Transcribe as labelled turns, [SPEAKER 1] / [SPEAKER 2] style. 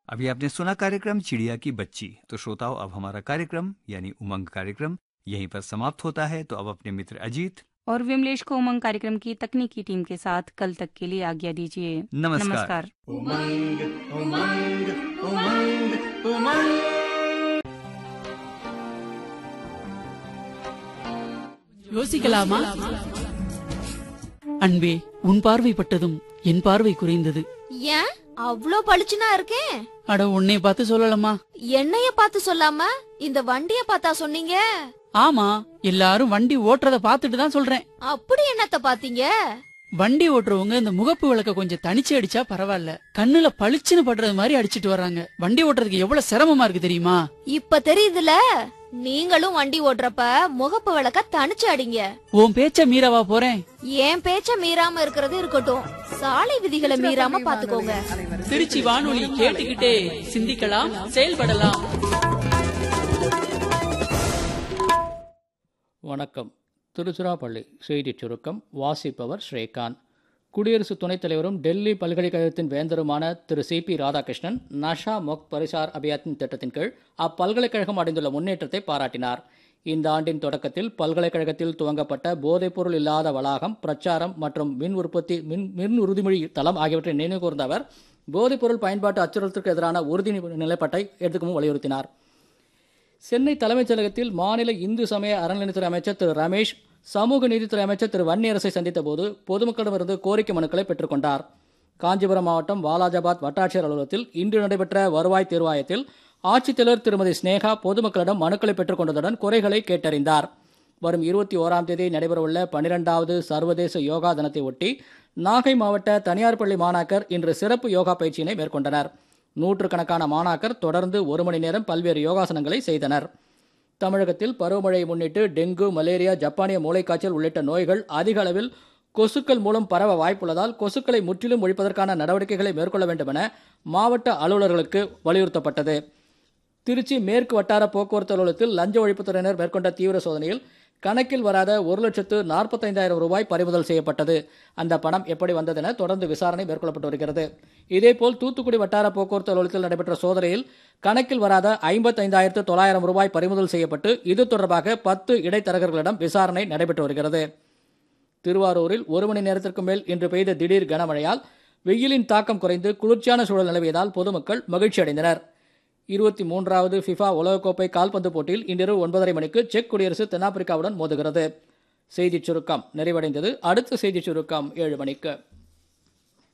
[SPEAKER 1] अभी आपने सुना कार्यक्रम चिड़िया की बच्ची तो श्रोताओं अब हमारा कार्यक्रम यानी उमंग कार्यक्रम यहीं पर समाप्त होता है तो अब अपने मित्र अजीत
[SPEAKER 2] और विमलेश को उमंग कार्यक्रम की तकनीकी टीम के साथ कल तक के लिए आज्ञा दीजिए
[SPEAKER 1] नमस्कार।
[SPEAKER 2] नमस्कार
[SPEAKER 3] उमंग उमंग उमंग उमंग
[SPEAKER 4] யோசிக்கலாமா அன்பே உன் பார்வைப்பட்டதும் என் பார்வை குறைந்தது
[SPEAKER 5] ஏன் அவ்ளோ பளிச்சுனா இருக்கேன்
[SPEAKER 4] அட உன்னை பார்த்து சொல்லலாமா
[SPEAKER 5] என்னைய பார்த்து சொல்லாம இந்த வண்டிய பார்த்தா சொன்னீங்க
[SPEAKER 4] ஆமா எல்லாரும் வண்டி ஓட்டுறத பார்த்துட்டு தான் சொல்றேன்
[SPEAKER 5] அப்படி என்னத்த பாத்தீங்க
[SPEAKER 4] வண்டி ஓட்டுறவங்க இந்த முகப்பு விளக்க கொஞ்சம் தனிச்சு அடிச்சா பரவாயில்ல கண்ணுல பளிச்சுன்னு படுறது மாதிரி அடிச்சிட்டு வர்றாங்க வண்டி ஓட்டுறதுக்கு எவ்வளவு சிரமமா இருக்கு தெரியுமா
[SPEAKER 5] இப்ப தெரியுதுல நீங்களும் வண்டி ஓட்டுறப்ப முகப்பு விளக்க தனிச்சு அடிங்க
[SPEAKER 4] உன் பேச்ச மீறவா போறேன்
[SPEAKER 5] என் பேச்ச மீறாம இருக்கிறது இருக்கட்டும் சாலை விதிகளை மீறாம பாத்துக்கோங்க
[SPEAKER 4] திருச்சி வானொலி கேட்டுக்கிட்டே சிந்திக்கலாம் செயல்படலாம்
[SPEAKER 6] வணக்கம் திருச்சிராப்பள்ளி செய்திச் சுருக்கம் வாசிப்பவர் ஸ்ரீகாந்த் குடியரசு துணைத் தலைவரும் டெல்லி பல்கலைக்கழகத்தின் வேந்தருமான திரு சி பி ராதாகிருஷ்ணன் நஷா மொக் பரிசார் அபியாத்தின் திட்டத்தின் கீழ் அப்பல்கலைக்கழகம் அடைந்துள்ள முன்னேற்றத்தை பாராட்டினார் இந்த ஆண்டின் தொடக்கத்தில் பல்கலைக்கழகத்தில் துவங்கப்பட்ட போதைப்பொருள் இல்லாத வளாகம் பிரச்சாரம் மற்றும் மின் உற்பத்தி மின் மின் உறுதிமொழி தளம் ஆகியவற்றை நினைவு கூர்ந்த அவர் போதைப்பொருள் பயன்பாட்டு அச்சுறுத்தலுக்கு எதிரான உறுதி நிலைப்பாட்டை எடுத்துக்கவும் வலியுறுத்தினார் சென்னை தலைமைச் செயலகத்தில் மாநில இந்து சமய அறநிலையத்துறை அமைச்சர் திரு ரமேஷ் சமூக நீதித்துறை அமைச்சர் திரு வன்னியரசை சந்தித்த போது பொதுமக்களிடமிருந்து கோரிக்கை மனுக்களை பெற்றுக்கொண்டார் காஞ்சிபுரம் மாவட்டம் வாலாஜாபாத் வட்டாட்சியர் அலுவலகத்தில் இன்று நடைபெற்ற வருவாய் தீர்வாயத்தில் ஆட்சித்தலைவர் திருமதி ஸ்னேகா பொதுமக்களிடம் மனுக்களை பெற்றுக்கொண்டதுடன் குறைகளை கேட்டறிந்தார் வரும் இருபத்தி ஓராம் தேதி நடைபெறவுள்ள பனிரெண்டாவது சர்வதேச யோகா தினத்தை ஒட்டி நாகை மாவட்ட தனியார் பள்ளி மாணாக்கர் இன்று சிறப்பு யோகா பயிற்சியினை மேற்கொண்டனர் நூற்றுக்கணக்கான மாணாக்கர் தொடர்ந்து ஒரு மணி நேரம் பல்வேறு யோகாசனங்களை செய்தனர் தமிழகத்தில் பருவமழையை முன்னிட்டு டெங்கு மலேரியா ஜப்பானிய மூளைக்காய்ச்சல் உள்ளிட்ட நோய்கள் அதிக அளவில் கொசுக்கள் மூலம் பரவ வாய்ப்புள்ளதால் கொசுக்களை முற்றிலும் ஒழிப்பதற்கான நடவடிக்கைகளை மேற்கொள்ள வேண்டும் என மாவட்ட அலுவலர்களுக்கு வலியுறுத்தப்பட்டது திருச்சி மேற்கு வட்டார போக்குவரத்து அலுவலகத்தில் லஞ்ச ஒழிப்புத்துறையினர் மேற்கொண்ட தீவிர சோதனையில் கணக்கில் வராத ஒரு லட்சத்து நாற்பத்தைந்தாயிரம் ரூபாய் பறிமுதல் செய்யப்பட்டது அந்த பணம் எப்படி வந்ததென தொடர்ந்து விசாரணை மேற்கொள்ளப்பட்டு வருகிறது இதேபோல் தூத்துக்குடி வட்டார போக்குவரத்து அலுவலகத்தில் நடைபெற்ற சோதனையில் கணக்கில் வராத ஐம்பத்தைந்தாயிரத்து தொள்ளாயிரம் ரூபாய் பறிமுதல் செய்யப்பட்டு இது தொடர்பாக பத்து இடைத்தரகர்களிடம் விசாரணை நடைபெற்று வருகிறது திருவாரூரில் ஒரு மணி நேரத்திற்கு மேல் இன்று பெய்த திடீர் கனமழையால் வெயிலின் தாக்கம் குறைந்து குளிர்ச்சியான சூழல் நிலவியதால் பொதுமக்கள் மகிழ்ச்சி அடைந்தனர் இருபத்தி மூன்றாவது ஃபிஃபா உலகக்கோப்பை கால்பந்து போட்டியில் இன்றிரவு ஒன்பதரை மணிக்கு செக் குடியரசு தென்னாப்பிரிக்காவுடன் மோதுகிறது செய்திச் சுருக்கம் நிறைவடைந்தது அடுத்த செய்திச் சுருக்கம் ஏழு மணிக்கு